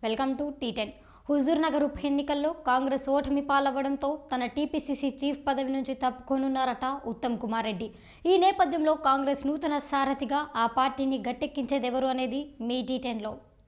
welcome to T ten Huzurnagar ఉప ఎన్నికల్లో కాంగ్రెస్ ఓటమి పాలవ్వడంతో తన టీపీసీసీ చీఫ్ పదవి నుంచి తప్పుకొనున్నారట ఉత్తమ్ కుమార్ రెడ్డి ఈ నేపథ్యంలో కాంగ్రెస్ నూతన సారథిగా ఆ పార్టీని గట్టెక్కించేదెవరు అనేది మీ టీ టెన్లో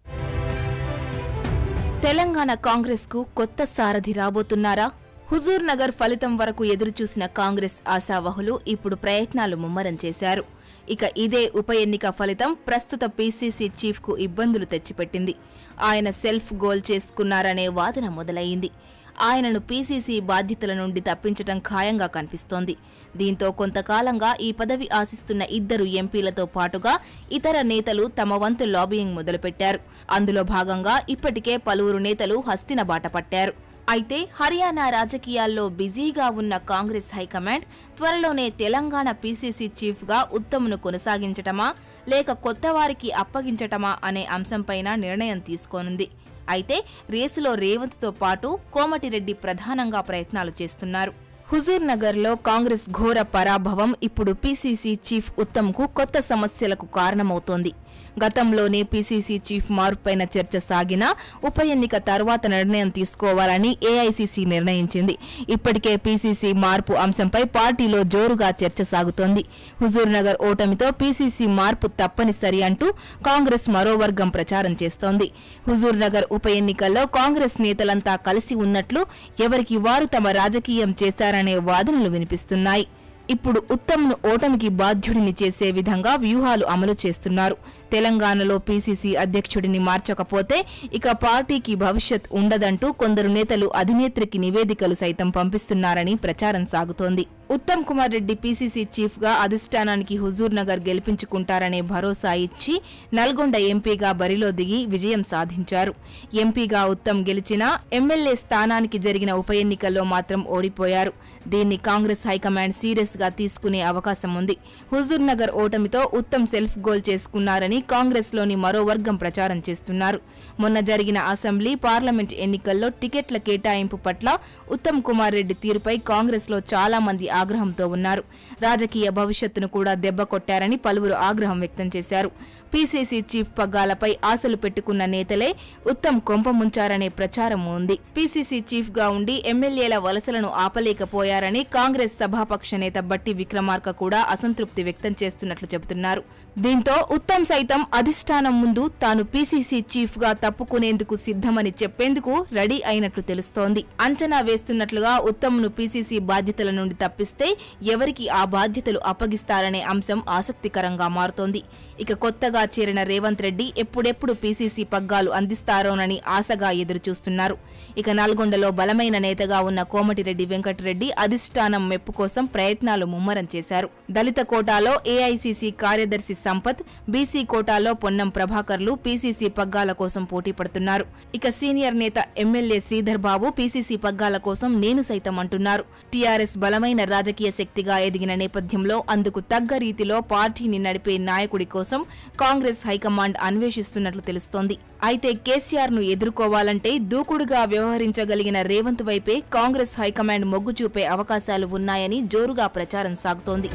తెలంగాణ కాంగ్రెస్కు కొత్త సారథి రాబోతున్నారా హుజూర్ నగర్ ఫలితం వరకు ఎదురుచూసిన కాంగ్రెస్ ఆశావహులు ఇప్పుడు ప్రయత్నాలు ముమ్మరం చేశారు ఇక ఇదే ఉప ఎన్నిక ఫలితం ప్రస్తుత పీసీసీ చీఫ్కు ఇబ్బందులు తెచ్చిపెట్టింది ఆయన సెల్ఫ్ గోల్ చేసుకున్నారనే వాదన మొదలయ్యింది ఆయనను పీసీసీ బాధ్యతల నుండి తప్పించటం ఖాయంగా కనిపిస్తోంది దీంతో కొంతకాలంగా ఈ పదవి ఆశిస్తున్న ఇద్దరు ఎంపీలతో పాటుగా ఇతర నేతలు తమ వంతు లాబియింగ్ మొదలుపెట్టారు అందులో భాగంగా ఇప్పటికే పలువురు నేతలు హస్తిన బాట పట్టారు అయితే హర్యానా రాజకీయాల్లో బిజీగా ఉన్న కాంగ్రెస్ హైకమాండ్ త్వరలోనే తెలంగాణ పీసీసీ చీఫ్గా ఉత్తమ్ను కొనసాగించటమా లేక కొత్త వారికి అప్పగించటమా అనే అంశంపైన నిర్ణయం తీసుకోనుంది అయితే రేసులో రేవంత్తో పాటు కోమటిరెడ్డి ప్రధానంగా ప్రయత్నాలు చేస్తున్నారు హుజూర్ నగర్లో కాంగ్రెస్ ఘోర పరాభవం ఇప్పుడు పీసీసీ చీఫ్ ఉత్తమ్కు కొత్త సమస్యలకు కారణమవుతోంది గతంలోనే పీసీసీ చీఫ్ మార్పుపైన చర్చ సాగినా ఉప ఎన్నిక తర్వాత నిర్ణయం తీసుకోవాలని ఏఐసీసీ నిర్ణయించింది ఇప్పటికే పీసీసీ మార్పు అంశంపై పార్టీలో జోరుగా చర్చ సాగుతోంది హుజూర్ నగర్ ఓటమితో పీసీసీ మార్పు తప్పనిసరి అంటూ కాంగ్రెస్ మరో వర్గం ప్రచారం చేస్తోంది హుజూర్ నగర్ ఉప ఎన్నికల్లో కాంగ్రెస్ నేతలంతా కలిసి ఉన్నట్లు ఎవరికి వారు తమ రాజకీయం చేశారనే వాదనలు వినిపిస్తున్నాయి ఇప్పుడు ఉత్తమ్ను ఓటమికి బాధ్యుడిని చేసే విధంగా వ్యూహాలు అమలు చేస్తున్నారు తెలంగాణలో పీసీసీ అధ్యక్షుడిని మార్చకపోతే ఇక పార్టీకి భవిష్యత్ ఉండదంటూ కొందరు నేతలు అధినేత్రికి నివేదికలు సైతం పంపిస్తున్నారని ప్రచారం సాగుతోంది ఉత్తమ్ కుమార్ రెడ్డి పీసీసీ చీఫ్ గా అధిష్టానానికి హుజూర్ నగర్ గెలిపించుకుంటారనే భరోసా ఇచ్చి నల్గొండ ఎంపీగా బరిలో దిగి విజయం సాధించారు ఎంపీగా ఉత్తమ్ గెలిచినా ఎమ్మెల్యే స్థానానికి జరిగిన ఉప ఎన్నికల్లో మాత్రం ఓడిపోయారు దీన్ని కాంగ్రెస్ హైకమాండ్ సీరియస్ గా తీసుకునే అవకాశం ఉంది హుజూర్ నగర్ ఓటమితో ఉత్తమ్ సెల్ఫ్ గోల్ చేసుకున్నారని కాంగ్రెస్ లోని మరో వర్గం ప్రచారం చేస్తున్నారు మొన్న జరిగిన అసెంబ్లీ పార్లమెంట్ ఎన్నికల్లో టికెట్ల కేటాయింపు పట్ల ఉత్తమ్ కుమార్ రెడ్డి తీరుపై కాంగ్రెస్ లో చాలా మంది ఆగ్రహంతో ఉన్నారు రాజకీయ భవిష్యత్తును కూడా దెబ్బ కొట్టారని పలువురు ఆగ్రహం వ్యక్తం చేశారు పీసీసీ చీఫ్ పగ్గాలపై ఆశలు పెట్టుకున్న నేతలే ఉత్తమ్ కొంప ముంచారనే ప్రచారం ఉంది పీసీసీ చీఫ్ గా ఉండి ఎమ్మెల్యేల వలసలను ఆపలేకపోయారని కాంగ్రెస్ సభాపక్ష నేత బట్టి విక్రమార్క కూడా అసంతృప్తి వ్యక్తం చేస్తున్నట్లు చెబుతున్నారు దీంతో ఉత్తమ్ సైతం అధిష్టానం ముందు తాను పీసీసీ చీఫ్ గా తప్పుకునేందుకు సిద్ధమని చెప్పేందుకు రెడీ అయినట్లు తెలుస్తోంది అంచనా వేస్తున్నట్లుగా ఉత్తమ్ను పీసీసీ బాధ్యతల నుండి తప్పిస్తే ఎవరికి ఆ బాధ్యతలు అప్పగిస్తారనే అంశం ఆసక్తికరంగా మారుతోంది ఇక కొత్తగా చేరిన రేవంత్ రెడ్డి ఎప్పుడెప్పుడు పీసీసీ పగ్గాలు అందిస్తారోనని ఆశగా ఎదురుచూస్తున్నారు ఇక నల్గొండలో బలమైన నేతగా ఉన్న కోమటిరెడ్డి వెంకటరెడ్డి అధిష్టానం మెప్పు కోసం ప్రయత్నాలు ముమ్మరం చేశారు దళిత కోటాలో ఏఐసీసీ కార్యదర్శి సంపత్ బీసీ కోటాలో పొన్నం ప్రభాకర్లు పీసీసీ పగ్గాల కోసం పోటీ పడుతున్నారు ఇక సీనియర్ నేత ఎమ్మెల్యే శ్రీధర్ బాబు పీసీసీ పగ్గాల కోసం నేను సైతం అంటున్నారు టీఆర్ఎస్ బలమైన రాజకీయ శక్తిగా ఎదిగిన నేపథ్యంలో అందుకు తగ్గ రీతిలో పార్టీని నడిపే నాయకుడి కోసం కాంగ్రెస్ హైకమాండ్ అన్వేషిస్తున్నట్లు తెలుస్తోంది అయితే కేసీఆర్ ను ఎదుర్కోవాలంటే దూకుడుగా వ్యవహరించగలిగిన రేవంత్ వైపే కాంగ్రెస్ హైకమాండ్ మొగ్గు చూపే అవకాశాలు ఉన్నాయని జోరుగా ప్రచారం సాగుతోంది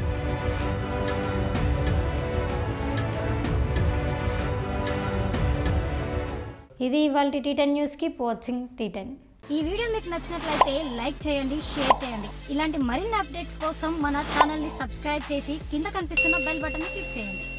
ఇది ఇవాళ T ten news keep watching T ten ఈ వీడియో మీకు నచ్చినట్లయితే లైక్ చేయండి షేర్ చేయండి ఇలాంటి మరిన్ని అప్డేట్స్ కోసం మన ఛానల్ని సబ్స్క్రైబ్ చేసి కింద కనిపిస్తున్న బెల్ బటన్ని క్లిక్ చేయండి